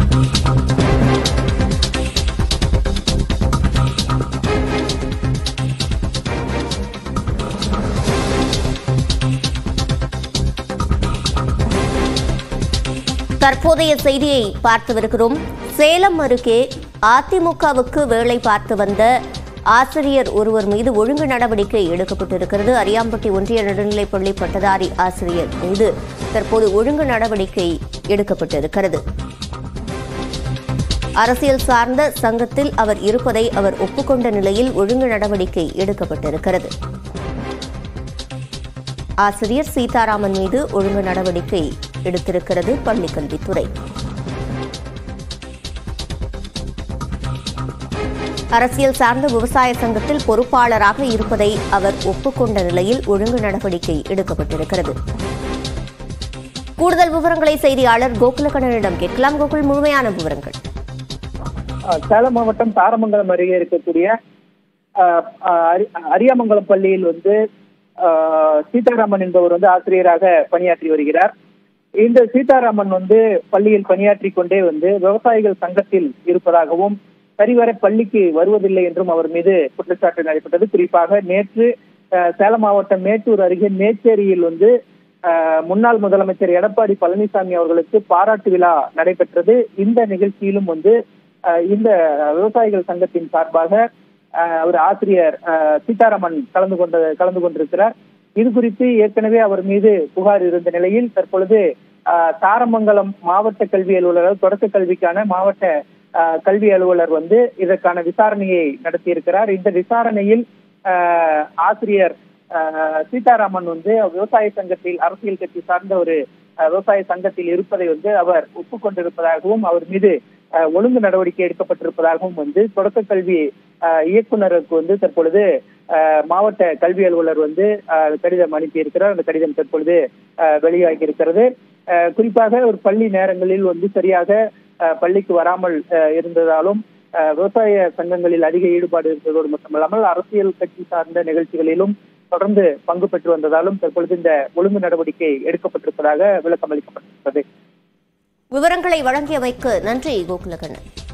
தற்போதைய செய்தியை பார்த்து வருகிறோம் சேலம் அருகே அதிமுகவுக்கு வேலை பார்த்து வந்த ஆசிரியர் ஒருவர் மீது ஒழுங்கு நடவடிக்கை எடுக்கப்பட்டிருக்கிறது அரியாம்பட்டி ஒன்றிய நடுநிலைப்பள்ளி பட்டதாரி ஆசிரியர் மீது தற்போது ஒழுங்கு நடவடிக்கை எடுக்கப்பட்டிருக்கிறது அரசியல் சார்ந்த சங்கத்தில் அவர் இருப்பதை அவர் ஒப்புக்கொண்ட நிலையில் ஒழுங்கு நடவடிக்கை எடுக்கப்பட்டிருக்கிறது ஆசிரியர் சீதாராமன் மீது ஒழுங்கு நடவடிக்கை எடுத்திருக்கிறது பள்ளிக்கல்வித்துறை அரசியல் சார்ந்த விவசாய சங்கத்தில் பொறுப்பாளராக இருப்பதை அவர் ஒப்புக்கொண்ட நிலையில் ஒழுங்கு நடவடிக்கை எடுக்கப்பட்டிருக்கிறது கூடுதல் விவரங்களை செய்தியாளர் கோகுலகண்ணனிடம் கேட்கலாம் கோகுல் முழுமையான விவரங்கள் அஹ் சேலம் மாவட்டம் தாரமங்கலம் அருகே இருக்கக்கூடிய அஹ், அஹ், அரி- அரியாமங்கலம் பள்ளியில் வந்து அஹ், சீதாராமன் என்பவர் வந்து ஆசிரியராக பணியாற்றி வருகிறார் இந்த சீதாராமன் வந்து பள்ளியில் பணியாற்றி கொண்டே வந்து விவசாயிகள் சங்கத்தில் இருப்பதாகவும் சரிவர பள்ளிக்கு வருவதில்லை என்றும் அவர் மீது குற்றச்சாட்டு நடைபெற்றது குறிப்பாக நேற்று அஹ், சேலம் மாவட்டம் மேட்டூர் அருகே மேச்சேரியில் வந்து அஹ், முன்னாள் முதலமைச்சர் எடப்பாடி பழனிசாமி அவர்களுக்கு பாராட்டு விழா நடைபெற்றது இந்த நிகழ்ச்சியிலும் வந்து அஹ், இந்த விவசாயிகள் சங்கத்தின் சார்பாக அஹ், அவர் ஆசிரியர் அஹ், சீதாராமன் கலந்து கொண்ட கலந்து கொண்டிருக்கிறார் இது குறித்து ஏற்கனவே அவர் மீது புகார் இருந்த நிலையில் தற்பொழுது அஹ், தாரமங்கலம் மாவட்ட கல்வி அலுவலர் தொடக்க கல்விக்கான மாவட்ட அஹ், கல்வி அலுவலர் வந்து இதற்கான விசாரணையை நடத்தியிருக்கிறார் இந்த விசாரணையில் அஹ், ஆசிரியர் அஹ், சீதாராமன் வந்து விவசாய சங்கத்தில் அரசியல் கட்சி சார்ந்த ஒரு அஹ், விவசாய சங்கத்தில் இருப்பதை வந்து அவர் ஒப்புக்கொண்டிருப்பதாகவும் அவர் மீது அஹ், ஒழுங்கு நடவடிக்கை எடுக்கப்பட்டிருப்பதாகவும் வந்து தொடக்க கல்வி அஹ், இயக்குனருக்கு வந்து தற்பொழுது அஹ், மாவட்ட கல்வி அலுவலர் வந்து அஹ், கடிதம் அனுப்பியிருக்கிறார் அந்த கடிதம் தற்பொழுது அஹ், வெளியாகி இருக்கிறது அஹ், குறிப்பாக ஒரு பள்ளி நேரங்களில் வந்து சரியாக அஹ், பள்ளிக்கு வராமல் அஹ், இருந்ததாலும் அஹ், விவசாய சங்கங்களில் அதிக ஈடுபாடு இருந்ததோடு மட்டுமல்லாமல் அரசியல் கட்சி சார்ந்த நிகழ்ச்சிகளிலும் தொடர்ந்து பங்கு பெற்று வந்ததாலும் தற்பொழுது இந்த ஒழுங்கு நடவடிக்கை எடுக்கப்பட்டிருப்பதாக விளக்கம் அளிக்கப்பட்டிருக்கிறது விவரங்களை வழங்கியமைக்கு நன்றி கோகுலகண்ணன்